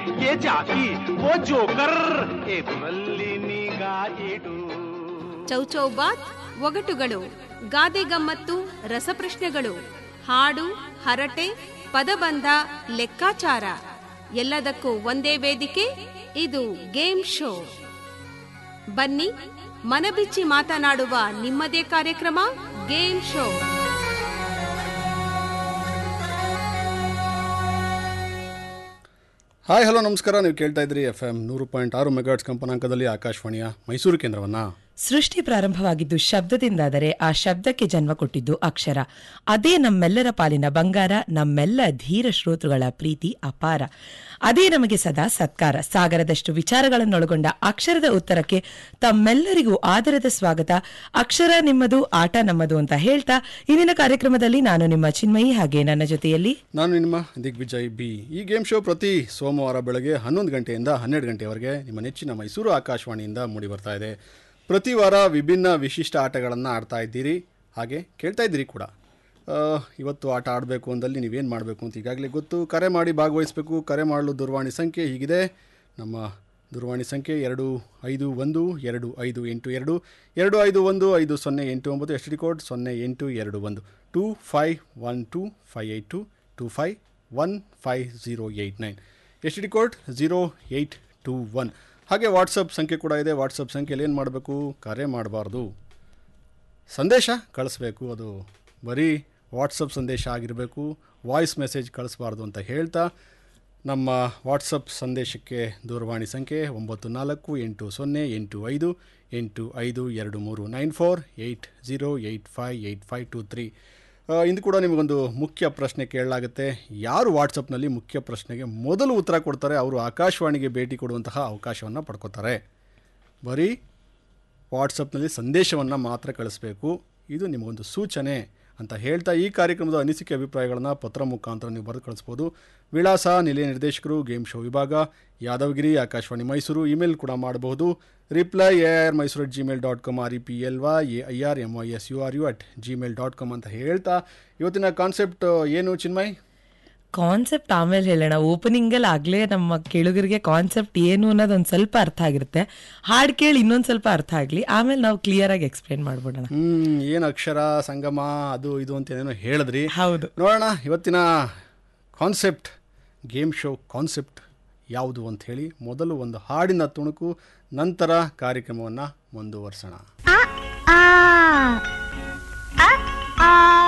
ये ಜಾಕಿ वो ಜೋಕರ್ ಎದುರಲ್ಲಿ ನಿಗಾ ಇಡು ಚೌಚೌಬಾತ್ ಒಗಟುಗಳು ಗಾದೆ ಗಮ್ಮತ್ತು ರಸಪ್ರಶ್ನೆಗಳು ಹಾಡು ಹರಟೆ ಪದಬಂಧ ಲೆಕ್ಕಾಚಾರ ಎಲ್ಲದಕ್ಕೂ ಒಂದೇ ವೇದಿಕೆ ಇದು ಗೇಮ್ ಶೋ ಬನ್ನಿ ಮನಬಿಚ್ಚಿ ಮಾತನಾಡುವ ನಿಮ್ಮದೇ ಕಾರ್ಯಕ್ರಮ ಗೇಮ್ ಶೋ ಹಾಯ್ ಹಲೋ ನಮಸ್ಕಾರ ನೀವು ಕೇಳ್ತಾ ಇದ್ರಿ ಎಫ್ ಎಂ ನೂರು ಪಾಯಿಂಟ್ ಆರು ಮೆಗಾಟ್ಸ್ ಕಂಪನಾಂಕದಲ್ಲಿ ಆಕಾಶವಾಣಿಯ ಮೈಸೂರು ಕೇಂದ್ರವನ್ನು ಸೃಷ್ಟಿ ಪ್ರಾರಂಭವಾಗಿದ್ದು ಶಬ್ದದಿಂದಾದರೆ ಆ ಶಬ್ದಕ್ಕೆ ಜನ್ಮ ಕೊಟ್ಟಿದ್ದು ಅಕ್ಷರ ಅದೇ ನಮ್ಮೆಲ್ಲರ ಪಾಲಿನ ಬಂಗಾರ ನಮ್ಮೆಲ್ಲ ಧೀರ ಶ್ರೋತೃಗಳ ಪ್ರೀತಿ ಅಪಾರ ಅದೇ ನಮಗೆ ಸದಾ ಸತ್ಕಾರ ಸಾಗರದಷ್ಟು ವಿಚಾರಗಳನ್ನೊಳಗೊಂಡ ಅಕ್ಷರದ ಉತ್ತರಕ್ಕೆ ತಮ್ಮೆಲ್ಲರಿಗೂ ಆದರದ ಸ್ವಾಗತ ಅಕ್ಷರ ನಿಮ್ಮದು ಆಟ ನಮ್ಮದು ಅಂತ ಹೇಳ್ತಾ ಇಂದಿನ ಕಾರ್ಯಕ್ರಮದಲ್ಲಿ ನಾನು ನಿಮ್ಮ ಚಿನ್ಮಯಿ ಹಾಗೆ ನನ್ನ ಜೊತೆಯಲ್ಲಿ ನಾನು ನಿಮ್ಮ ದಿಗ್ವಿಜಯ್ ಬಿ ಈ ಗೇಮ್ ಶೋ ಪ್ರತಿ ಸೋಮವಾರ ಬೆಳಗ್ಗೆ ಹನ್ನೊಂದು ಗಂಟೆಯಿಂದ ಹನ್ನೆರಡು ಗಂಟೆವರೆಗೆ ನಿಮ್ಮ ನೆಚ್ಚಿನ ಮೈಸೂರು ಆಕಾಶವಾಣಿಯಿಂದ ಮೂಡಿ ಬರ್ತಾ ಇದೆ ಪ್ರತಿ ವಾರ ವಿಭಿನ್ನ ವಿಶಿಷ್ಟ ಆಟಗಳನ್ನು ಆಡ್ತಾ ಇದ್ದೀರಿ ಹಾಗೆ ಕೇಳ್ತಾ ಇದ್ದೀರಿ ಕೂಡ ಆ, ಇವತ್ತು ಆಟ ಆಡಬೇಕು ಅಂದಲ್ಲಿ ನೀವೇನು ಮಾಡಬೇಕು ಅಂತ ಈಗಾಗಲೇ ಗೊತ್ತು ಕರೆ ಮಾಡಿ ಭಾಗವಹಿಸಬೇಕು ಕರೆ ಮಾಡಲು ದೂರವಾಣಿ ಸಂಖ್ಯೆ ಹೀಗಿದೆ ನಮ್ಮ ದೂರವಾಣಿ ಸಂಖ್ಯೆ ಎರಡು ಐದು ಒಂದು ಎರಡು ಐದು ಎಂಟು ಎರಡು ಎರಡು ಐದು ಒಂದು ಐದು ಸೊನ್ನೆ ಎಂಟು ಒಂಬತ್ತು ಎಸ್ ಡಿ ಕೋಡ್ ಸೊನ್ನೆ ಎಂಟು ಎರಡು ಒಂದು two five one two five eight two two five one five zero eight nine S D code zero eight two one ಹಾಗೆ ವಾಟ್ಸಪ್ ಸಂಖ್ಯೆ ಕೂಡ ಇದೆ ವಾಟ್ಸಪ್ ಸಂಖ್ಯೆಯಲ್ಲಿ ಏನು ಮಾಡಬೇಕು ಕರೆ ಮಾಡಬಾರ್ದು ಸಂದೇಶ ಕಳಿಸ್ಬೇಕು ಅದು ಬರೀ ವಾಟ್ಸಪ್ ಸಂದೇಶ ಆಗಿರಬೇಕು ವಾಯ್ಸ್ ಮೆಸೇಜ್ ಕಳಿಸ್ಬಾರ್ದು ಅಂತ ಹೇಳ್ತಾ ನಮ್ಮ ವಾಟ್ಸಪ್ ಸಂದೇಶಕ್ಕೆ ದೂರವಾಣಿ ಸಂಖ್ಯೆ ಒಂಬತ್ತು ನಾಲ್ಕು ಎಂಟು ಸೊನ್ನೆ ಎಂಟು ಐದು ಎಂಟು ಐದು ಎರಡು ಮೂರು nine four eight zero eight five eight five two three ಇಂದು ಕೂಡ ನಿಮಗೊಂದು ಮುಖ್ಯ ಪ್ರಶ್ನೆ ಕೇಳಲಾಗುತ್ತೆ ಯಾರು ವಾಟ್ಸಪ್ನಲ್ಲಿ ಮುಖ್ಯ ಪ್ರಶ್ನೆಗೆ ಮೊದಲು ಉತ್ತರ ಕೊಡ್ತಾರೆ ಅವರು ಆಕಾಶವಾಣಿಗೆ ಭೇಟಿ ಕೊಡುವಂತಹ ಅವಕಾಶವನ್ನು ಪಡ್ಕೋತಾರೆ ಬರೀ ವಾಟ್ಸಪ್ನಲ್ಲಿ ಸಂದೇಶವನ್ನು ಮಾತ್ರ ಕಳಿಸ್ಬೇಕು ಇದು ನಿಮಗೊಂದು ಸೂಚನೆ ಅಂತ ಹೇಳ್ತಾ ಈ ಕಾರ್ಯಕ್ರಮದ ಅನಿಸಿಕೆ ಅಭಿಪ್ರಾಯಗಳನ್ನು ಪತ್ರ ಮುಖಾಂತರ ನೀವು ಬರೆದು ಕಳಿಸ್ಬೋದು ವಿಳಾಸ ನಿಲಯ ನಿರ್ದೇಶಕರು ಗೇಮ್ ಶೋ ವಿಭಾಗ ಯಾದವಗಿರಿ ಆಕಾಶವಾಣಿ ಮೈಸೂರು ಇಮೇಲ್ ಕೂಡ ಮಾಡಬಹುದು reply A R Mysuru at Gmail dot com R E P L Y A I R M Y S U R U at Gmail dot com ಅಂತ ಹೇಳ್ತಾ ಇವತ್ತಿನ ಕಾನ್ಸೆಪ್ಟ್ ಏನು ಚಿನ್ಮಯ್ ಕಾನ್ಸೆಪ್ಟ್ ಆಮೇಲೆ ಹೇಳೋಣ ಓಪನಿಂಗ್ ಅಲ್ಲಿ ಆಗ್ಲೇ ನಮ್ಮ ಕೇಳುಗರಿಗೆ ಕಾನ್ಸೆಪ್ಟ್ ಏನು ಅನ್ನೋದು ಒಂದ್ ಸ್ವಲ್ಪ ಅರ್ಥ ಆಗಿರುತ್ತೆ ಹಾಡ್ ಕೇಳಿ ಇನ್ನೊಂದ್ ಸ್ವಲ್ಪ ಅರ್ಥ ಆಗ್ಲಿ ಆಮೇಲೆ ನಾವು ಕ್ಲಿಯರ್ ಆಗಿ ಎಕ್ಸ್ಪ್ಲೇನ್ ಮಾಡ್ಬಿಡೋಣ ಹ್ಮ್ ಏನು ಅಕ್ಷರ ಸಂಗಮ ಅದು ಇದು ಅಂತ ಏನೇನೋ ಹೇಳಿದ್ರಿ ಹೌದು ನೋಡೋಣ ಇವತ್ತಿನ ಕಾನ್ಸೆಪ್ಟ್ ಗೇಮ್ ಶೋ ಕಾನ್ಸೆಪ್ಟ್ ಯಾವುದು ಅಂತ ಹೇಳಿ ಮೊದಲು ಒಂದು ಹಾಡಿನ ತುಣುಕು ನಂತರ ಕಾರ್ಯಕ್ರಮವನ್ನು ಮುಂದುವರ್ಸೋಣ ಆ ಆ ಆ ಆ